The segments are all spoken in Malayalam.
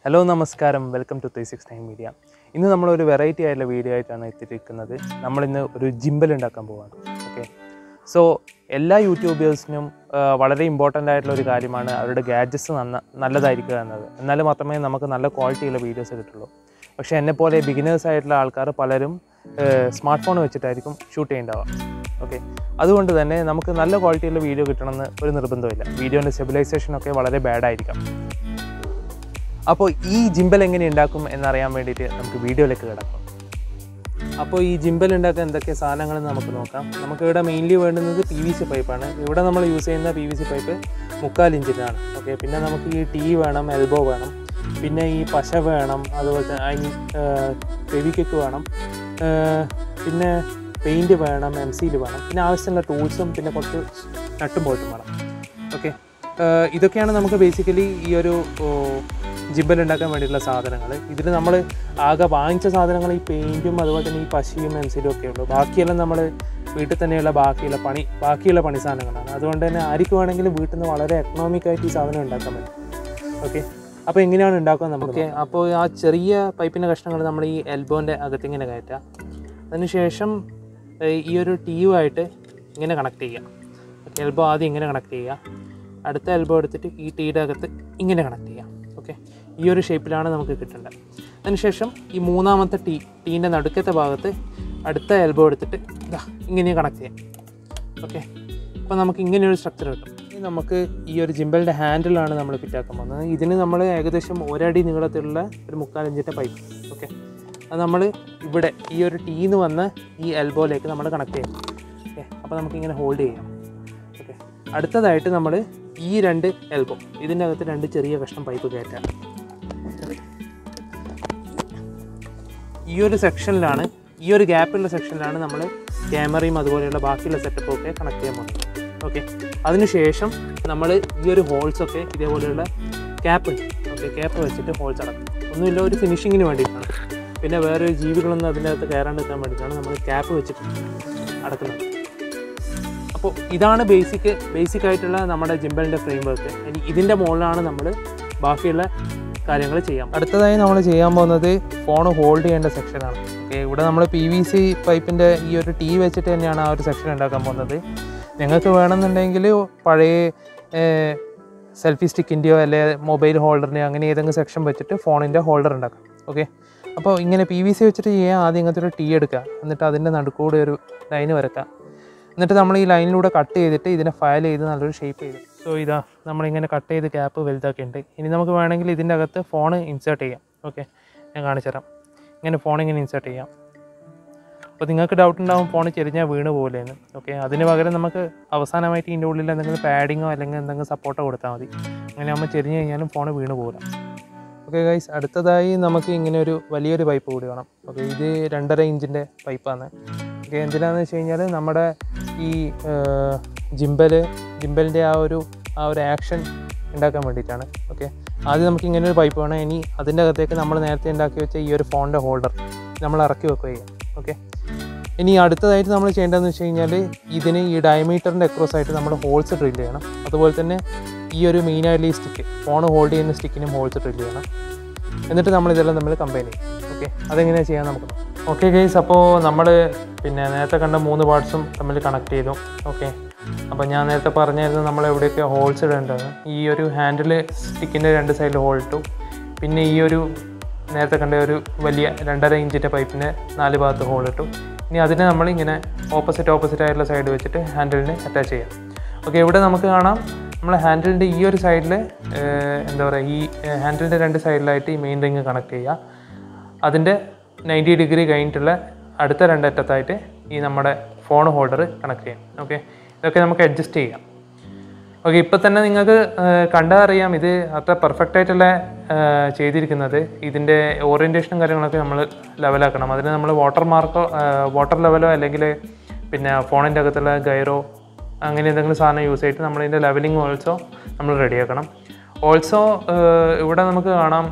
ഹലോ നമസ്കാരം welcome to three six nine media ഇന്ന് നമ്മളൊരു വെറൈറ്റി ആയിട്ടുള്ള വീഡിയോ ആയിട്ടാണ് എത്തിയിരിക്കുന്നത് നമ്മളിന്ന് ഒരു ജിമ്പൽ ഉണ്ടാക്കാൻ പോവാണ് ഓക്കെ സോ എല്ലാ യൂട്യൂബേഴ്സിനും ആ, വളരെ ഇമ്പോർട്ടൻ്റ് ആയിട്ടുള്ള ഒരു കാര്യമാണ് അവരുടെ ഗാഡ്ജറ്റ്സ് നന്ന നല്ലതായിരിക്കുക എന്നത് എന്നാൽ മാത്രമേ നമുക്ക് നല്ല ക്വാളിറ്റിയുള്ള വീഡിയോസ് കിട്ടുള്ളൂ പക്ഷേ എന്നെപ്പോലെ ബിഗിനേഴ്സ് ആയിട്ടുള്ള ആൾക്കാർ പലരും സ്മാർട്ട് ഫോൺ വെച്ചിട്ടായിരിക്കും ഷൂട്ട് ചെയ്യേണ്ടാവുക ഓക്കെ അതുകൊണ്ട് തന്നെ നമുക്ക് നല്ല ക്വാളിറ്റിയുള്ള വീഡിയോ കിട്ടണമെന്ന് ഒരു നിർബന്ധമില്ല വീഡിയോൻ്റെ സ്റ്റെബിലൈസേഷൻ ഒക്കെ വളരെ ബാഡ് ആയിരിക്കാം അപ്പോൾ ഈ ജിമ്പൽ എങ്ങനെ ഉണ്ടാക്കും എന്നറിയാൻ വേണ്ടിയിട്ട് നമുക്ക് വീഡിയോയിലേക്ക് കിടക്കാം അപ്പോൾ ഈ ജിമ്പൽ ഉണ്ടാക്കാൻ എന്തൊക്കെ സാധനങ്ങളെന്ന് നമുക്ക് നോക്കാം നമുക്ക് ഇവിടെ മെയിൻലി വേണ്ടുന്നത് പി വി സി പൈപ്പാണ് ഇവിടെ നമ്മൾ യൂസ് ചെയ്യുന്ന പി വി സി പൈപ്പ് മുക്കാൽ ഇഞ്ചിനാണ് ഓക്കെ പിന്നെ നമുക്ക് ഈ ടീ വേണം എൽബോ വേണം പിന്നെ ഈ പശ വേണം അതുപോലെ തന്നെ ഐ മീൻ ഫെവിക്കൊക്കെ വേണം ആ, പിന്നെ പെയിൻറ്റ് വേണം എം സിയിൽ വേണം പിന്നെ ആവശ്യമുള്ള ടൂൾസും പിന്നെ കുറച്ച് നട്ടും പോയിട്ടും വേണം ഓക്കെ ഇതൊക്കെയാണ് നമുക്ക് ബേസിക്കലി ഈ ഒരു ജിമ്പൽ ഉണ്ടാക്കാൻ വേണ്ടിയിട്ടുള്ള സാധനങ്ങൾ ഇതിൽ നമ്മൾ ആകെ വാങ്ങിച്ച സാധനങ്ങൾ ഈ പെയിൻറ്റും അതുപോലെ തന്നെ ഈ പശയും എംസിലും ഒക്കെ ഉള്ളൂ ബാക്കിയെല്ലാം നമ്മൾ വീട്ടിൽ തന്നെയുള്ള ബാക്കിയുള്ള പണി ബാക്കിയുള്ള പണി സാധനങ്ങളാണ് അതുകൊണ്ട് തന്നെ ആർക്ക് വേണമെങ്കിലും വീട്ടിൽ നിന്ന് വളരെ എക്കണോമിക് ആയിട്ട് ഈ സാധനം ഉണ്ടാക്കാൻ പറ്റും ഓക്കെ അപ്പോൾ എങ്ങനെയാണ് ഉണ്ടാക്കുക നമുക്ക് അപ്പോൾ ആ ചെറിയ പൈപ്പിൻ്റെ കഷ്ണങ്ങൾ നമ്മൾ ഈ എൽബോൻ്റെ അകത്തിങ്ങനെ കയറ്റാം അതിനുശേഷം ഏഹ്, ഈ ഒരു ടീയുമായിട്ട് ഇങ്ങനെ കണക്ട് ചെയ്യാം ഓക്കെ എൽബോ ആദ്യം ഇങ്ങനെ കണക്ട് ചെയ്യുക അടുത്ത എൽബോ എടുത്തിട്ട് ഈ ടീയുടെ അകത്ത് ഇങ്ങനെ കണക്ട് ചെയ്യാം ഓക്കെ ഈ ഒരു ഷേപ്പിലാണ് നമുക്ക് കിട്ടേണ്ടത് അതിനുശേഷം ഈ മൂന്നാമത്തെ ടീ ടീൻ്റെ നടുക്കത്തെ ഭാഗത്ത് അടുത്ത എൽബോ എടുത്തിട്ട് ഇതാ ഇങ്ങനെ കണക്ട് ചെയ്യാം ഓക്കെ അപ്പോൾ നമുക്ക് ഇങ്ങനെ ഒരു സ്ട്രക്ചർ കിട്ടും ഇനി നമുക്ക് ഈ ഒരു ജിമ്പലിൻ്റെ ഹാൻഡിലാണ് നമ്മൾ ഫിറ്റാക്കാൻ പോകുന്നത് ഇതിന് നമ്മൾ ഏകദേശം ഒരടി നീളത്തിലുള്ള ഒരു മുക്കാൽ ഇഞ്ചിൻ്റെ പൈപ്പ് ഓക്കെ അത് നമ്മൾ ഇവിടെ ഈ ഒരു ടീന്ന് വന്ന് ഈ എൽബോയിലേക്ക് നമ്മൾ കണക്ട് ചെയ്യും ഓക്കെ അപ്പോൾ നമുക്കിങ്ങനെ ഹോൾഡ് ചെയ്യാം ഓക്കെ അടുത്തതായിട്ട് നമ്മൾ ഈ രണ്ട് എൽബോ ഇതിൻ്റെ അകത്ത് രണ്ട് ചെറിയ കഷ്ണം പൈപ്പ് കയറ്റാം ഈ ഒരു സെക്ഷനിലാണ് ഈ ഒരു ഗ്യാപ്പുള്ള സെക്ഷനിലാണ് നമ്മൾ ക്യാമറയും അതുപോലെയുള്ള ബാക്കിയുള്ള സെറ്റപ്പും ഒക്കെ കണക്ട് ചെയ്യാൻ പോകുന്നത് ഓക്കെ അതിനുശേഷം നമ്മൾ ഈ ഒരു ഹോൾസൊക്കെ ഇതേപോലെയുള്ള ക്യാപ്പ് ഉണ്ട് ഓക്കെ ക്യാപ്പ് വെച്ചിട്ട് ഹോൾസ് അടക്കും ഒന്നുമില്ല ഒരു ഫിനിഷിങ്ങിന് വേണ്ടിയിട്ടാണ് പിന്നെ വേറെ ജീവികളൊന്നും അതിൻ്റെ അകത്ത് കയറാണ്ട് നിൽക്കാൻ വേണ്ടിയിട്ടാണ് നമ്മൾ ക്യാപ്പ് വെച്ചിട്ട് അടക്കുന്നത് അപ്പോൾ ഇതാണ് ബേസിക് ബേസിക് ആയിട്ടുള്ള നമ്മുടെ ജിമ്പലിൻ്റെ ഫ്രെയിം വർക്ക് ഇനി ഇതിൻ്റെ മുകളിലാണ് നമ്മൾ ബാക്കിയുള്ള കാര്യങ്ങൾ ചെയ്യാം അടുത്തതായി നമ്മൾ ചെയ്യാൻ പോകുന്നത് ഫോൺ ഹോൾഡ് ചെയ്യേണ്ട സെക്ഷനാണ് ഓക്കെ ഇവിടെ നമ്മൾ പി വി സി പൈപ്പിൻ്റെ ഈ ഒരു ടീ വെച്ചിട്ട് തന്നെയാണ് ആ ഒരു സെക്ഷൻ ഉണ്ടാക്കാൻ പോകുന്നത് നിങ്ങൾക്ക് വേണമെന്നുണ്ടെങ്കിൽ പഴയ സെൽഫി സ്റ്റിക്കിൻ്റെയോ അല്ലെ മൊബൈൽ ഹോൾഡറിൻ്റെയോ അങ്ങനെ ഏതെങ്കിലും സെക്ഷൻ വെച്ചിട്ട് ഫോണിൻ്റെ ഹോൾഡർ ഉണ്ടാക്കാം ഓക്കെ അപ്പോൾ ഇങ്ങനെ പി വി സി വെച്ചിട്ട് ചെയ്യാൻ ആദ്യം ഇങ്ങനത്തെ ഒരു ടീ എടുക്കുക എന്നിട്ട് അതിൻ്റെ നടുക്കൂടെ ഒരു ലൈന് വരക്കുക എന്നിട്ട് നമ്മൾ ഈ ലൈനിലൂടെ കട്ട് ചെയ്തിട്ട് ഇതിനെ ഫയൽ ചെയ്ത് നല്ലൊരു ഷേപ്പ് ചെയ്ത് സോ ഇതാ നമ്മളിങ്ങനെ കട്ട് ചെയ്ത് ക്യാപ്പ് വലുതാക്കിയിട്ടുണ്ട് ഇനി നമുക്ക് വേണമെങ്കിൽ ഇതിൻ്റെ അകത്ത് ഫോൺ ഇൻസേർട്ട് ചെയ്യാം ഓക്കെ ഞാൻ കാണിച്ചു തരാം ഇങ്ങനെ ഫോൺ ഇങ്ങനെ ഇൻസേർട്ട് ചെയ്യാം അപ്പോൾ നിങ്ങൾക്ക് ഡൗട്ട് ഉണ്ടാവും ഫോൺ ചെരിഞ്ഞാൽ വീണ് പോലെയെന്ന് ഓക്കെ അതിന് പകരം നമുക്ക് അവസാനമായിട്ട് ഇതിൻ്റെ ഉള്ളിൽ എന്തെങ്കിലും പാഡിങ്ങോ അല്ലെങ്കിൽ എന്തെങ്കിലും സപ്പോർട്ടോ കൊടുത്താൽ മതി അങ്ങനെ നമ്മൾ ചെരിഞ്ഞ് കഴിഞ്ഞാലും ഫോൺ വീണ് പോകില്ല ഓക്കെ ഗൈസ് അടുത്തതായി നമുക്ക് ഇങ്ങനെ ഒരു വലിയൊരു പൈപ്പ് കൂടി വേണം ഓക്കെ ഇത് രണ്ടര ഇഞ്ചിൻ്റെ പൈപ്പാണ് ഓക്കെ എന്തിനാണെന്ന് വെച്ച് കഴിഞ്ഞാൽ നമ്മുടെ ഈ ജിമ്പൽ ജിമ്പലിൻ്റെ ആ ഒരു ആ ഒരു ആക്ഷൻ ഉണ്ടാക്കാൻ വേണ്ടിയിട്ടാണ് ഓക്കെ ആദ്യം നമുക്ക് ഇങ്ങനെ ഒരു പൈപ്പ് വേണം ഇനി അതിൻ്റെ അകത്തേക്ക് നമ്മൾ നേരത്തെ ഉണ്ടാക്കി വെച്ച ഈ ഒരു ഫോണിൻ്റെ ഹോൾഡർ നമ്മൾ ഇറക്കി വെക്കുക ചെയ്യാം ഓക്കെ ഇനി അടുത്തതായിട്ട് നമ്മൾ ചെയ്യേണ്ടതെന്ന് വെച്ച് കഴിഞ്ഞാൽ ഇതിന് ഈ ഡയമീറ്ററിൻ്റെ അക്രോസ് ആയിട്ട് നമ്മൾ ഹോൾസ് ഡ്രിൽ ചെയ്യണം അതുപോലെ തന്നെ ഈ ഒരു മെയിനായിട്ടുള്ള ഈ സ്റ്റിക്ക് ഫോൺ ഹോൾഡ് ചെയ്യുന്ന സ്റ്റിക്കിനും ഹോൾസ് ഡ്രിൽ ചെയ്യണം എന്നിട്ട് നമ്മൾ ഇതെല്ലാം തമ്മിൽ കമ്പൈൻ ചെയ്യും ഓക്കെ അതെങ്ങനെയാണ് ചെയ്യാൻ നമുക്ക് ഓക്കെ ഗൈസ് അപ്പോൾ നമ്മൾ പിന്നെ നേരത്തെ കണ്ട മൂന്ന് പാർട്സും തമ്മിൽ കണക്ട് ചെയ്തു ഓക്കെ അപ്പോൾ ഞാൻ നേരത്തെ പറഞ്ഞായിരുന്നു നമ്മൾ എവിടെയൊക്കെ ഹോൾസ് ഇടേണ്ടത് ഈ ഒരു ഹാൻഡിൽ സ്റ്റിക്കിൻ്റെ രണ്ട് സൈഡിൽ ഹോൾ ഇട്ടു പിന്നെ ഈ ഒരു നേരത്തെ കണ്ട ഒരു വലിയ രണ്ടര ഇഞ്ചിൻ്റെ പൈപ്പിന് നാല് ഭാഗത്ത് ഹോൾ ഇട്ടു ഇനി അതിനെ നമ്മൾ ഇങ്ങനെ ഓപ്പോസിറ്റ് ഓപ്പോസിറ്റ് ആയിട്ടുള്ള സൈഡ് വെച്ചിട്ട് ഹാൻഡിലിന് അറ്റാച്ച് ചെയ്യാം ഓക്കെ ഇവിടെ നമുക്ക് കാണാം നമ്മൾ ഹാൻഡിലിൻ്റെ ഈ ഒരു സൈഡിൽ എന്താ പറയുക ഈ ഹാൻഡിലിൻ്റെ രണ്ട് സൈഡിലായിട്ട് ഈ മെയിൻ റിങ് കണക്ട് ചെയ്യുക അതിൻ്റെ നയൻറ്റി ഡിഗ്രി കഴിഞ്ഞിട്ടുള്ള അടുത്ത രണ്ടറ്റത്തായിട്ട് ഈ നമ്മുടെ ഫോൺ ഹോൾഡർ കണക്ട് ചെയ്യാം ഓക്കെ ഇതൊക്കെ നമുക്ക് അഡ്ജസ്റ്റ് ചെയ്യാം ഓക്കെ ഇപ്പോൾ തന്നെ നിങ്ങൾക്ക് കണ്ടാൽ അറിയാം ഇത് അത്ര പെർഫെക്റ്റ് ആയിട്ടുള്ള ആ, ചെയ്തിരിക്കുന്നത് ഇതിൻ്റെ ഓറിയൻറ്റേഷനും കാര്യങ്ങളൊക്കെ നമ്മൾ ലെവലാക്കണം അതിന് നമ്മൾ വാട്ടർ മാർക്കോ വാട്ടർ ലെവലോ അല്ലെങ്കിൽ പിന്നെ ഫോണിൻ്റെ അകത്തുള്ള ഗൈറോ അങ്ങനെ എന്തെങ്കിലും സാധനം യൂസ് ചെയ്തിട്ട് നമ്മളിതിൻ്റെ ലെവലിംഗ് ഓൾസോ നമ്മൾ റെഡിയാക്കണം ഓൾസോ ഇവിടെ നമുക്ക് കാണാം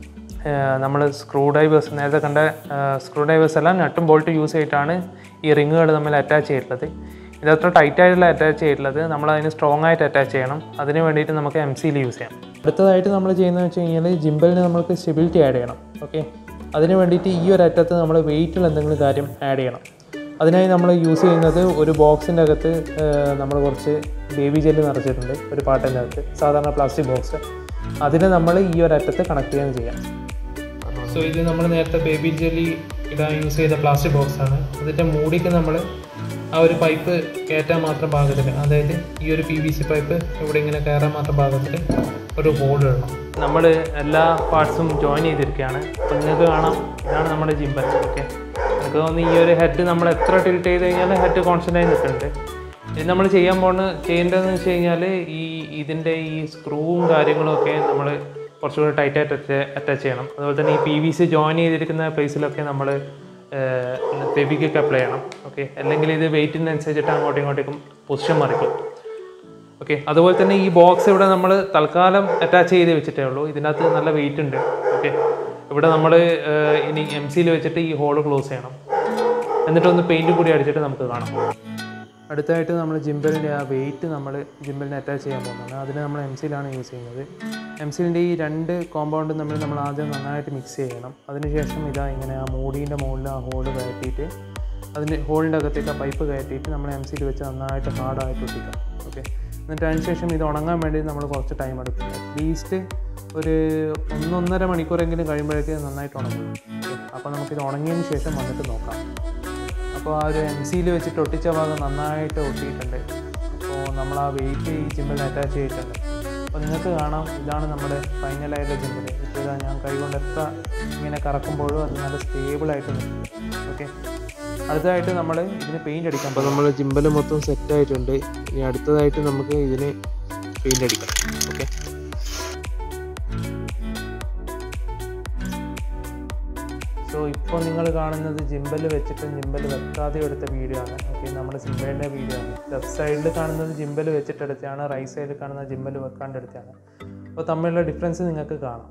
നമ്മൾ സ്ക്രൂ ഡൈവേഴ്സ് നേരത്തെ കണ്ട സ്ക്രൂ ഡൈവേഴ്സ് എല്ലാം നട്ടും ബോൾട്ട് യൂസ് ചെയ്തിട്ടാണ് ഈ റിങ്ങുകൾ തമ്മിൽ അറ്റാച്ച് ചെയ്തിട്ടുള്ളത് ഇതത്ര ടൈറ്റ് ആയിട്ടുള്ള അറ്റാച്ച് ചെയ്തിട്ടുള്ളത് നമ്മൾ അതിന് സ്ട്രോങ് ആയിട്ട് അറ്റാച്ച് ചെയ്യണം അതിന് വേണ്ടിയിട്ട് നമുക്ക് എം സിയിൽ യൂസ് ചെയ്യാം അടുത്തതായിട്ട് നമ്മൾ ചെയ്യുന്നത് വെച്ച് കഴിഞ്ഞാൽ ജിമ്പലിന് നമുക്ക് സ്റ്റെബിലിറ്റി ആഡ് ചെയ്യണം ഓക്കെ അതിന് വേണ്ടിയിട്ട് ഈ ഒരു അറ്റത്ത് നമ്മൾ വെയിറ്റുള്ള എന്തെങ്കിലും കാര്യം ആഡ് ചെയ്യണം അതിനായി നമ്മൾ യൂസ് ചെയ്യുന്നത് ഒരു ബോക്സിൻ്റെ അകത്ത് നമ്മൾ കുറച്ച് ബേബി ജെല്ല് നിറച്ചിട്ടുണ്ട് ഒരു പാട്ടിൻ്റെ അകത്ത് സാധാരണ പ്ലാസ്റ്റിക് ബോക്സ് അതിനെ നമ്മൾ ഈ ഒരു അറ്റത്ത് കണക്ട് ചെയ്യാൻ ചെയ്യാം സോ ഇത് നമ്മൾ നേരത്തെ ബേബി ജെല്ലി ഇടാൻ യൂസ് ചെയ്ത പ്ലാസ്റ്റിക് ബോക്സ് ആണ് അതിൻ്റെ മൂടിക്ക് നമ്മൾ ആ ഒരു പൈപ്പ് കയറ്റാൻ മാത്രം പാകത്തിൽ അതായത് ഈ ഒരു പി വി സി പൈപ്പ് ഇവിടെ ഇങ്ങനെ കയറാൻ മാത്രം പാകത്തിൽ ഒരു ഹോൾ ഇടണം നമ്മൾ എല്ലാ പാർട്സും ജോയിൻ ചെയ്തിരിക്കുകയാണ് അപ്പോൾ നിങ്ങൾക്ക് കാണാം ഇതാണ് നമ്മുടെ ജിമ്പൽ ഓക്കെ എനിക്ക് തോന്നുന്നു ഈ ഒരു ഹെഡ് നമ്മൾ എത്ര ടിൽറ്റ് ചെയ്ത് കഴിഞ്ഞാൽ ഹെഡ് കോൺസ്റ്റൻ്റ് ആയി നിൽക്കുന്നുണ്ട് ഇത് നമ്മൾ ചെയ്യാൻ പോകുന്ന ചെയ്യേണ്ടതെന്ന് വെച്ച് കഴിഞ്ഞാൽ ഈ ഇതിൻ്റെ ഈ സ്ക്രൂവും കാര്യങ്ങളും ഒക്കെ നമ്മൾ കുറച്ചുകൂടി ടൈറ്റായിട്ട് അറ്റാച്ച് ചെയ്യണം അതുപോലെ തന്നെ ഈ പി വി സി ജോയിൻ ചെയ്തിരിക്കുന്ന പ്ലേസിലൊക്കെ നമ്മൾ ഫെബിക്കൊക്കെ അപ്ലൈ ചെയ്യണം ഓക്കെ അല്ലെങ്കിൽ ഇത് വെയിറ്റിനനുസരിച്ചിട്ട് അങ്ങോട്ടും ഇങ്ങോട്ടേക്കും പൊസിഷൻ മറിക്കും ഓക്കെ അതുപോലെ തന്നെ ഈ ബോക്സ് ഇവിടെ നമ്മൾ തൽക്കാലം അറ്റാച്ച് ചെയ്ത് വെച്ചിട്ടേ ഉള്ളൂ ഇതിനകത്ത് നല്ല വെയിറ്റ് ഉണ്ട് ഓക്കെ ഇവിടെ നമ്മൾ ഇനി എം സിയിൽ വെച്ചിട്ട് ഈ ഹോൾ ക്ലോസ് ചെയ്യണം എന്നിട്ടൊന്ന് പെയിൻറ്റും കൂടി അടിച്ചിട്ട് നമുക്ക് കാണാം അടുത്തായിട്ട് നമ്മൾ ജിമ്പലിൻ്റെ ആ വെയിറ്റ് നമ്മൾ ജിമ്പലിന് അറ്റാച്ച് ചെയ്യാൻ പോകുന്നതാണ് അതിന് നമ്മൾ എം സിയിലാണ് യൂസ് ചെയ്യുന്നത് എം സിലിൻ്റെ ഈ രണ്ട് കോമ്പൗണ്ട് നമ്മൾ നമ്മൾ ആദ്യം നന്നായിട്ട് മിക്സ് ചെയ്യണം അതിനുശേഷം ഇതാ ഇങ്ങനെ ആ മൂടീൻ്റെ മുകളിൽ ആ ഹോൾ കയറ്റിയിട്ട് അതിൻ്റെ ഹോളിൻ്റെ അകത്തേക്ക് ആ പൈപ്പ് കയറ്റിയിട്ട് നമ്മൾ എം സിയിൽ വെച്ച് നന്നായിട്ട് ഹാർഡായിട്ട് ഒട്ടിക്കാം ഓക്കെ എന്നിട്ട് അതിനുശേഷം ഇത് ഉണങ്ങാൻ വേണ്ടി നമ്മൾ കുറച്ച് ടൈം എടുക്കും അറ്റ്ലീസ്റ്റ് ഒരു ഒന്നൊന്നര മണിക്കൂറെങ്കിലും കഴിയുമ്പോഴേക്ക് നന്നായിട്ട് ഉണങ്ങും അപ്പോൾ നമുക്കിത് ഉണങ്ങിയതിന് ശേഷം വന്നിട്ട് നോക്കാം അപ്പോൾ ആ ഒരു എം സിയിൽ വെച്ചിട്ട് ഒട്ടിച്ച ഭാഗം നന്നായിട്ട് ഒട്ടിയിട്ടുണ്ട് അപ്പോൾ നമ്മൾ ആ വെയിറ്റ് ഈ ജിമ്മിൽ അറ്റാച്ച് ചെയ്തിട്ടുണ്ട് അപ്പോൾ നിങ്ങൾക്ക് കാണാം ഇതാണ് നമ്മുടെ ഫൈനലായിട്ടുള്ള ജിമ്മിൽ ഇപ്പോൾ ഇതാ ഞാൻ കൈകൊണ്ട് എത്ര ഇങ്ങനെ കറക്കുമ്പോഴും അത് നല്ല സ്റ്റേബിളായിട്ട് നിൽക്കും ഓക്കെ അടുത്തതായിട്ട് നമ്മൾ ഇതിന് പെയിൻറ് അടിക്കാം അപ്പോൾ നമ്മൾ ജിമ്പൽ മൊത്തം സെറ്റ് ആയിട്ടുണ്ട് ഇനി അടുത്തതായിട്ട് നമുക്ക് ഇതിന് പെയിൻറ് അടിക്കാം ഓക്കെ സോ ഇപ്പോൾ നിങ്ങൾ കാണുന്നത് ജിമ്പൽ വെച്ചിട്ടും ജിമ്പൽ വെക്കാതെ എടുത്ത വീഡിയോ ആണ് ഓക്കെ നമ്മുടെ സിംബലിൻ്റെ വീഡിയോ ആണ് ലെഫ്റ്റ് സൈഡിൽ കാണുന്നത് ജിമ്പൽ വെച്ചിട്ടെടുത്തതാണ് റൈറ്റ് സൈഡിൽ കാണുന്നത് ജിമ്പൽ വെക്കാണ്ട് എടുത്തതാണ് അപ്പോൾ തമ്മിലുള്ള ഡിഫറൻസ് നിങ്ങൾക്ക് കാണാം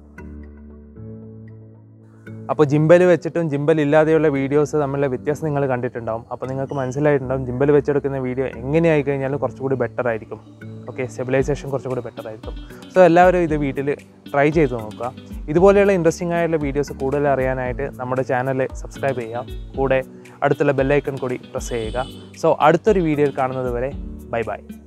അപ്പോൾ ജിമ്പൽ വെച്ചിട്ടും ജിമ്പൽ ഇല്ലാതെയുള്ള വീഡിയോസ് തമ്മിലുള്ള വ്യത്യാസം നിങ്ങൾ കണ്ടിട്ടുണ്ടാവും അപ്പോൾ നിങ്ങൾക്ക് മനസ്സിലായിട്ടുണ്ടാവും ജിമ്പൽ വെച്ചെടുക്കുന്ന വീഡിയോ എങ്ങനെയായി കഴിഞ്ഞാലും കുറച്ചുകൂടി ബെറ്റർ ആയിരിക്കും ഓക്കെ സ്റ്റെബിലൈസേഷൻ കുറച്ചുകൂടി ബെറ്റർ ആയിരിക്കും സോ എല്ലാവരും ഇത് വീട്ടിൽ ട്രൈ ചെയ്ത് നോക്കുക ഇതുപോലെയുള്ള ഇൻട്രസ്റ്റിംഗ് ആയിട്ടുള്ള വീഡിയോസ് കൂടുതൽ അറിയാനായിട്ട് നമ്മുടെ ചാനൽ സബ്സ്ക്രൈബ് ചെയ്യുക കൂടെ അടുത്തുള്ള ബെല്ലൈക്കൺ കൂടി പ്രസ് ചെയ്യുക സോ അടുത്തൊരു വീഡിയോയിൽ കാണുന്നത് വരെ ബൈ ബൈ